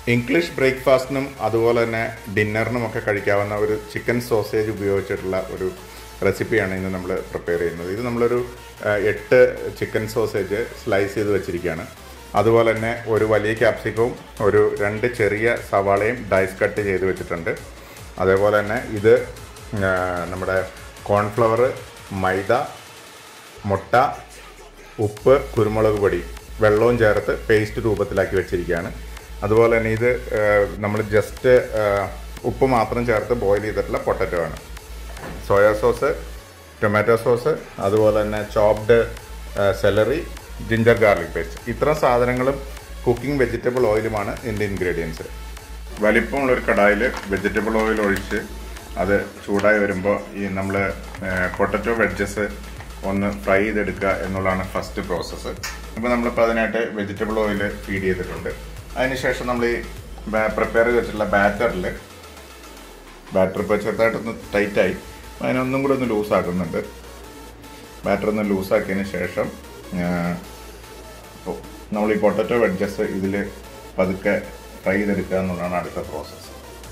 English ബ്രേക്ക്ഫാസ്റ്റിനും അതുപോലെ തന്നെ ഡിന്നറിനും ഒക്കെ കഴിക്കാവുന്ന ഒരു ചിക്കൻ സോസേജ് ഉപയോഗിച്ചിട്ടുള്ള ഒരു റെസിപ്പിയാണ് ഇന്ന് നമ്മൾ പ്രിപ്പയർ ചെയ്യുന്നത് ഇത് നമ്മളൊരു ആ, എട്ട് ചിക്കൻ സോസേജ് സ്ലൈസ് ചെയ്ത് വെച്ചിരിക്കുകയാണ് അതുപോലെ തന്നെ ഒരു വലിയ ക്യാപ്സിക്കവും ഒരു രണ്ട് ചെറിയ സവാളയും ഡൈസ് കട്ട് ചെയ്ത് വെച്ചിട്ടുണ്ട് അതേപോലെ തന്നെ ഇത് ആ, നമ്മുടെ കോൺഫ്ലവർ മൈദ മുട്ട ഉപ്പ് കുരുമുളക് പൊടി വെള്ളവും ചേർത്ത് പേസ്റ്റ് രൂപത്തിലാക്കി വെച്ചിരിക്കുകയാണ് അതുപോലെ തന്നെ ഇത് നമ്മൾ ജസ്റ്റ് ഉപ്പ് മാത്രം ചേർത്ത് ബോയിൽ ചെയ്തിട്ടുള്ള പൊട്ടറ്റോ ആണ് സോയാ സോസ് ടൊമാറ്റോ സോസ് അതുപോലെ തന്നെ chopped celery ginger garlic paste ഇത്ര സാധനങ്ങളും കുക്കിംഗ് വെജിറ്റബിൾ ഓയിലുമാണ് ഇതിൻ്റെ ഇൻഗ്രീഡിയൻസ് വലിപ്പമുള്ളൊരു കടായിൽ വെജിറ്റബിൾ ഓയിൽ ഒഴിച്ച് അത് ചൂടായി വരുമ്പോൾ ഈ നമ്മൾ പൊട്ടറ്റോ വെഡ്ജസ് ഒന്ന് ഫ്രൈ ചെയ്തെടുക്കുക എന്നുള്ളതാണ് ഫസ്റ്റ് പ്രോസസ്സ് ഇപ്പോൾ നമ്മളിപ്പോൾ അതിനായിട്ട് വെജിറ്റബിൾ ഓയിൽ ഫീഡ് ചെയ്തിട്ടുണ്ട് അതിനുശേഷം നമ്മൾ ഈ പ്രിപ്പയർ ചെയ്ത് വെച്ചിട്ടുള്ള ബാറ്ററിൽ ബാറ്റർ ഇപ്പോൾ ചെറുതായിട്ടൊന്ന് ടൈറ്റായി അതിനൊന്നും കൂടെ ഒന്ന് ലൂസാക്കുന്നുണ്ട് ബാറ്റർ ഒന്ന് ലൂസാക്കിയതിന് ശേഷം ഇപ്പോൾ നമ്മൾ ഈ പൊട്ടറ്റോ വെഡ്ജസ് ഇതിൽ പതുക്കെ ഫ്രൈ ചെയ്തെടുക്കുക എന്നുള്ളതാണ് അടുത്ത പ്രോസസ്സ്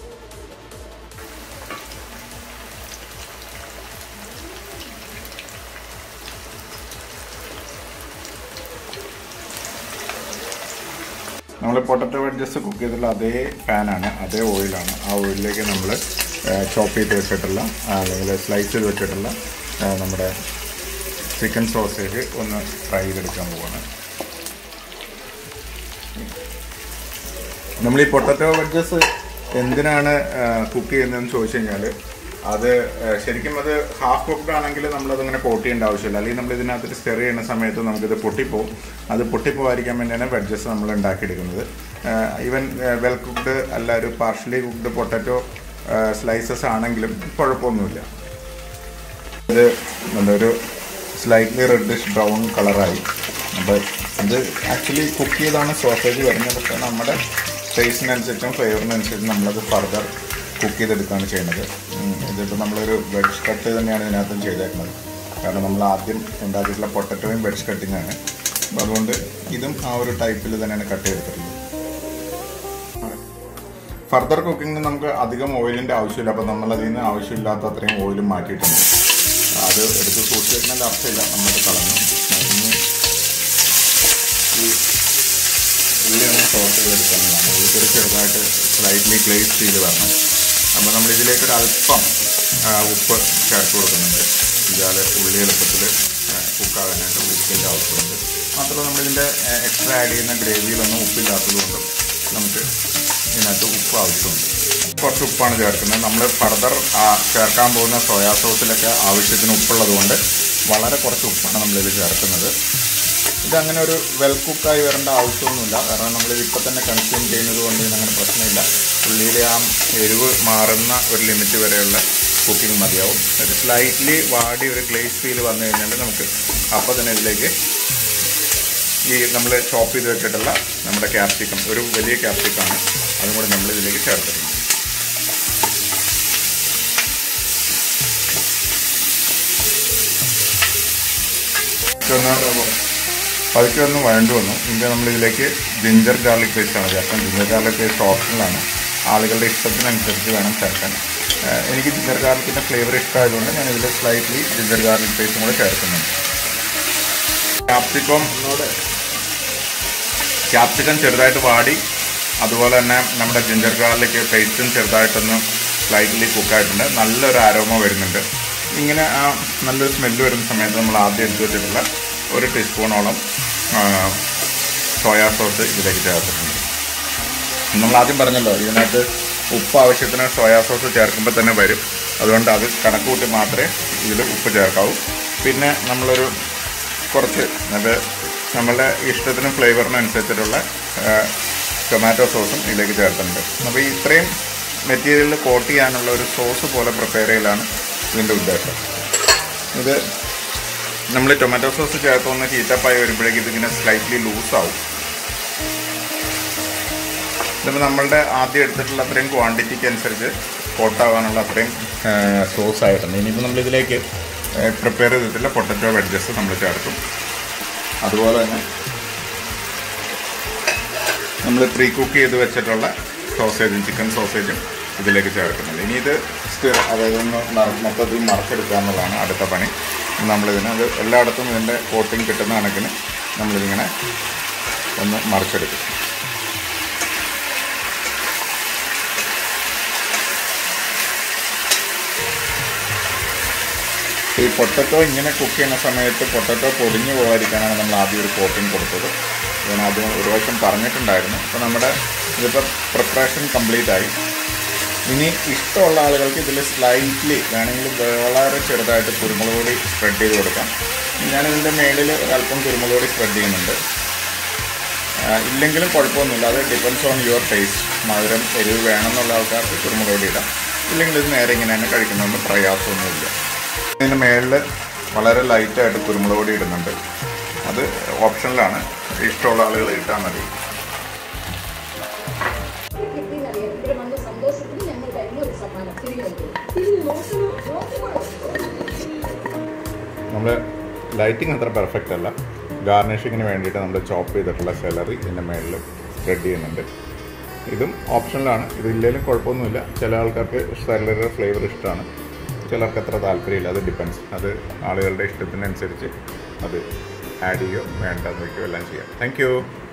നമ്മൾ പൊട്ടറ്റോ വെഡ്ജസ് കുക്ക് ചെയ്തിട്ടുള്ള അതേ പാനാണ് അതേ ഓയിലാണ് ആ ഓയിലിലേക്ക് നമ്മൾ ചോപ്പ് ചെയ്ത് വെച്ചിട്ടുള്ള അല്ലെങ്കിൽ സ്ലൈസ് ചെയ്ത് വെച്ചിട്ടുള്ള ആ, നമ്മുടെ ചിക്കൻ സോസേജ് ഒന്ന് ഫ്രൈ ചെയ്തെടുക്കാൻ പോവാണ് നമ്മൾ ഈ പൊട്ടറ്റോ വെഡ്ജസ് എന്തിനാണ് കുക്ക് ചെയ്യുന്നതെന്ന് ചോദിച്ചു കഴിഞ്ഞാൽ അത് ആ, ശരിക്കും അത് ഹാഫ് കുക്ക്ഡ് ആണെങ്കിൽ നമ്മളത് ഇങ്ങനെ കോട്ട് ചെയ്യേണ്ട ആവശ്യമില്ല അല്ലെങ്കിൽ നമ്മൾ ഇതിനകത്ത് സ്റ്റെർ ചെയ്യുന്ന സമയത്ത് നമുക്കിത് പൊട്ടിപ്പോവും അത് പൊട്ടിപ്പോവാതിരിക്കാൻ വേണ്ടിയാണ് വെഡ്ജസ് നമ്മൾ ഉണ്ടാക്കിയെടുക്കുന്നത് ഈവൻ വെൽ കുക്ക്ഡ് അല്ല ഒരു പാർഷ്യലി കുക്ക്ഡ് പൊട്ടറ്റോ സ്ലൈസസ് ആണെങ്കിലും കുഴപ്പമൊന്നുമില്ല ഇത് നല്ലൊരു സ്ലൈറ്റ്ലി റെഡിഷ് ബ്രൗൺ കളറായി അപ്പോൾ ഇത് ആക്ച്വലി കുക്ക് ചെയ്താണ് സോസേജ് വരുന്നത് പക്ഷേ നമ്മുടെ ടേസ്റ്റിനനുസരിച്ചും ഫ്ലേവറിനനുസരിച്ചും നമ്മളത് ഫർദർ കുക്ക് ചെയ്തെടുക്കുകയാണ് ചെയ്യുന്നത് ഉം, ഇതിപ്പോൾ നമ്മളൊരു വെഡ്ജ് കട്ട് തന്നെയാണ് ഇതിനകത്തും ചെയ്തേക്കുന്നത് കാരണം നമ്മൾ ആദ്യം ഉണ്ടാക്കിയിട്ടുള്ള പൊട്ടറ്റോയും വെഡ്ജ് കട്ടിംഗ് ആണ് അപ്പോൾ അതുകൊണ്ട് ഇതും ആ ഒരു ടൈപ്പിൽ തന്നെയാണ് കട്ട് ചെയ്തിട്ടുള്ളത് ഫർദർ കുക്കിങ്ങിന് നമുക്ക് അധികം ഓയിലിൻ്റെ ആവശ്യമില്ല അപ്പോൾ നമ്മൾ അതിൽ നിന്ന് ആവശ്യമില്ലാത്ത അത്രയും ഓയിലും മാറ്റിയിട്ടുണ്ട് അത് എടുത്ത് സൂക്ഷിച്ച് വെക്കുന്നതിൻ്റെ അർത്ഥമില്ല നമ്മളത് കളഞ്ഞു ഇനി ഈ ഉള്ളി ഒന്ന് സോട്ട് ചെയ്തെടുക്കുന്നതാണ് ഉള്ളിക്കൊരു ചെറുതായിട്ട് സ്ലൈറ്റ്ലി ഗ്ലേസ് ചെയ്ത് വരണം അപ്പോൾ നമ്മൾ ഇതിലേക്ക് ഒരു അല്പം ആ, ഉപ്പ് ചേർത്ത് കൊടുക്കുന്നുണ്ട് ഇതാൽ ഉള്ളി എളുപ്പത്തിൽ കുക്കാകാനായിട്ട് ഉപ്പിൻ്റെ ആവശ്യമുണ്ട് മാത്രമല്ല നമ്മളിതിൻ്റെ എക്സ്ട്രാ ആഡ് ചെയ്യുന്ന ഗ്രേവിയിലൊന്നും ഉപ്പില്ലാത്തത് കൊണ്ടും നമുക്ക് ഇതിനകത്ത് ഉപ്പ് ആവശ്യമുണ്ട് കുറച്ച് ഉപ്പാണ് ചേർക്കുന്നത് നമ്മൾ ഫർദർ ചേർക്കാൻ പോകുന്ന സോയാ സോസിലൊക്കെ ആവശ്യത്തിന് ഉപ്പുള്ളത് കൊണ്ട് വളരെ കുറച്ച് ഉപ്പാണ് നമ്മളിതിൽ ചേർക്കുന്നത് ഇതങ്ങനെ ഒരു വെൽ കുക്കായി വരേണ്ട ആവശ്യമൊന്നുമില്ല കാരണം നമ്മൾ ഇപ്പം തന്നെ കൺസ്യൂം ചെയ്യുന്നത് കൊണ്ട് ഇതിനങ്ങനെ പ്രശ്നമില്ല ഉള്ളിയിലെ ആ എരിവ് മാറുന്ന ഒരു ലിമിറ്റ് വരെയുള്ള കുക്കിംഗ് മതിയാവും ഒരു സ്ലൈറ്റ്ലി വാടി ഒരു ഗ്ലേസ് ഫീൽ വന്നു കഴിഞ്ഞാൽ നമുക്ക് അപ്പോൾ തന്നെ ഇതിലേക്ക് ഈ നമ്മൾ ചോപ്പ് ചെയ്ത് വെച്ചിട്ടുള്ള നമ്മുടെ ക്യാപ്സിക്കം ഒരു വലിയ ക്യാപ്സിക്കമാണ് അതും കൂടി നമ്മൾ ഇതിലേക്ക് ചേർത്തിട്ടുണ്ട് ഒന്ന് പതുക്കെ ഒന്ന് വഴണ്ടു വന്നു ഇനി നമ്മളിതിലേക്ക് ജിഞ്ചർ ഗാർലിക് പേസ്റ്റ് ആണ് ചേർക്കാൻ ജിഞ്ചർ ഗാർലിക് പേസ്റ്റ് ഓപ്ഷനിലാണ് ആളുകളുടെ ഇഷ്ടത്തിനനുസരിച്ച് വേണം ചേർക്കാൻ ഏഹ് എനിക്ക് ജിഞ്ചർ ഗാർലിക്കിൻ്റെ ഫ്ലേവർ ഇഷ്ടമായതുകൊണ്ട് ഞാൻ ഇതിൽ സ്ലൈറ്റ്ലി ജിഞ്ചർ ഗാർലിക് പേസ്റ്റും കൂടെ ചേർക്കുന്നുണ്ട് ക്യാപ്സിക്കം ക്യാപ്സിക്കം ചെറുതായിട്ട് വാടി അതുപോലെ തന്നെ നമ്മുടെ ജിഞ്ചർ ഗാർലിക് പേസ്റ്റും ചെറുതായിട്ടൊന്ന് സ്ലൈറ്റ്ലി കുക്കായിട്ടുണ്ട് നല്ലൊരു ആരോമ വരുന്നുണ്ട് ഇങ്ങനെ ആ നല്ലൊരു സ്മെല്ല് വരുന്ന സമയത്ത് നമ്മൾ ആദ്യം എടുത്ത് വെച്ചിട്ടുള്ള ഒരു ടീസ്പൂണോളം സോയാ സോസ് ഇതിലേക്ക് ചേർത്തിട്ടുണ്ട് നമ്മൾ ആദ്യം പറഞ്ഞല്ലോ ഇതിനകത്ത് ഉപ്പ് ആവശ്യത്തിന് സോയാ സോസ് ചേർക്കുമ്പോൾ തന്നെ വരും അതുകൊണ്ട് അത് കണക്ക് കൂട്ടി മാത്രമേ ഇതിൽ ഉപ്പ് ചേർക്കാവൂ പിന്നെ നമ്മളൊരു കുറച്ച് അത് നമ്മളുടെ ഇഷ്ടത്തിനും ഫ്ലേവറിനും അനുസരിച്ചിട്ടുള്ള ടൊമാറ്റോ സോസും ഇതിലേക്ക് ചേർത്തിട്ടുണ്ട് അപ്പോൾ ഈ ഇത്രയും മെറ്റീരിയൽ കോട്ട് ചെയ്യാനുള്ള ഒരു സോസ് പോലെ പ്രിപ്പയർ ചെയ്യലാണ് ഇതിൻ്റെ ഉദ്ദേശം ഇത് നമ്മൾ ടൊമാറ്റോ സോസ് ചേർത്തൊന്ന് ഹീറ്റപ്പായി വരുമ്പോഴേക്കും ഇതിങ്ങനെ സ്ലൈറ്റ്ലി ലൂസാവും ഇതിപ്പോൾ നമ്മളുടെ ആദ്യം എടുത്തിട്ടുള്ള അത്രയും ക്വാണ്ടിറ്റിക്ക് അനുസരിച്ച് കോട്ടാവാനുള്ള അത്രയും സോസ് ആയിട്ടുണ്ട് ഇനിയിപ്പോൾ നമ്മളിതിലേക്ക് പ്രിപ്പയർ ചെയ്തിട്ടുള്ള പൊട്ടറ്റോ വെഡ്ജസ് നമ്മൾ ചേർക്കും അതുപോലെ തന്നെ നമ്മൾ പ്രീ കുക്ക് ചെയ്ത് വെച്ചിട്ടുള്ള സോസേജും ചിക്കൻ സോസേജും ഇതിലേക്ക് ചേർക്കുന്നുണ്ട് ഇനി ഇത് സ്റ്റിർ അതായത് ഒന്ന് മറ- മൊത്തത്തിൽ മറച്ചെടുക്കുക എന്നുള്ളതാണ് അടുത്ത പണി നമ്മളിതിന് അത് എല്ലായിടത്തും ഇതിൻ്റെ കോട്ടിങ് കിട്ടുന്ന കണക്കിന് നമ്മളിതിങ്ങനെ ഒന്ന് മറിച്ചെടുക്കും ഈ പൊട്ടറ്റോ ഇങ്ങനെ കുക്ക് ചെയ്യുന്ന സമയത്ത് പൊട്ടറ്റോ പൊടിഞ്ഞു പോകാതിരിക്കാനാണ് നമ്മൾ ആദ്യം ഒരു കോട്ടിങ് കൊടുത്തത് ഞാൻ ആദ്യം ഒരു പ്രാവശ്യം പറഞ്ഞിട്ടുണ്ടായിരുന്നു അപ്പോൾ നമ്മുടെ ഇതിപ്പോൾ പ്രിപ്പറേഷൻ കംപ്ലീറ്റ് ആയി ഇനി ഇഷ്ടമുള്ള ആളുകൾക്ക് ഇതിൽ സ്ലൈറ്റ്ലി വേണമെങ്കിൽ വളരെ ചെറുതായിട്ട് കുരുമുളക് പൊടി സ്പ്രെഡ് ചെയ്ത് കൊടുക്കാം ഞാനിതിൻ്റെ മേളിൽ ഒരല്പം കുരുമുളക് പൊടി സ്പ്രെഡ് ചെയ്യുന്നുണ്ട് ആ, ഇല്ലെങ്കിലും കുഴപ്പമൊന്നുമില്ല അത് ഡിപ്പെൻസ് ഓൺ യുവർ ടേസ്റ്റ് മധുരം എരിവ് വേണമെന്നുള്ള ആൾക്കാർക്ക് കുരുമുളക് പൊടി ഇടാം ഇല്ലെങ്കിൽ ഇത് നേരെ ഇങ്ങനെ തന്നെ കഴിക്കുന്നതുകൊണ്ട് പ്രയാസമൊന്നുമില്ല ഇതിന് മേളിൽ വളരെ ലൈറ്റായിട്ട് കുരുമുളക് പൊടി ഇടുന്നുണ്ട് അത് ഓപ്ഷനിലാണ് ഇഷ്ടമുള്ള ആളുകൾ ഇട്ടാൽ മതി കിട്ടിയെന്നറിയാം ഇവിടെ വന്ന സന്തോഷത്തിന് ഞങ്ങൾ തരുന്ന ഒരു സമ്മാനം തിരികെ തിരിഞ്ഞു നോക്കണോ നോക്കണോ നമ്മൾ ലൈറ്റിംഗ് അത്ര പെർഫെക്റ്റ് അല്ല ഗാർണിഷിങ്ങിന് വേണ്ടിയിട്ട് നമ്മൾ ചോപ്പ് ചെയ്തിട്ടുള്ള സെലറി ഇതിൻ്റെ മേളിൽ സ്പ്രെഡ് ചെയ്യുന്നുണ്ട് ഇതും ഓപ്ഷനിലാണ് ഇതില്ലെങ്കിലും കുഴപ്പമൊന്നുമില്ല ചില ആൾക്കാർക്ക് സെലറിയുടെ ഫ്ലേവർ ഇഷ്ടമാണ് ചിലർക്ക് അത്ര താല്പര്യമില്ല അത് ഡിപ്പെൻസ് അത് ആളുകളുടെ ഇഷ്ടത്തിനനുസരിച്ച് അത് ആഡ് ചെയ്യുകയോ വേണ്ടെന്ന് വയ്ക്കുകയോ എല്ലാം ചെയ്യാം താങ്ക്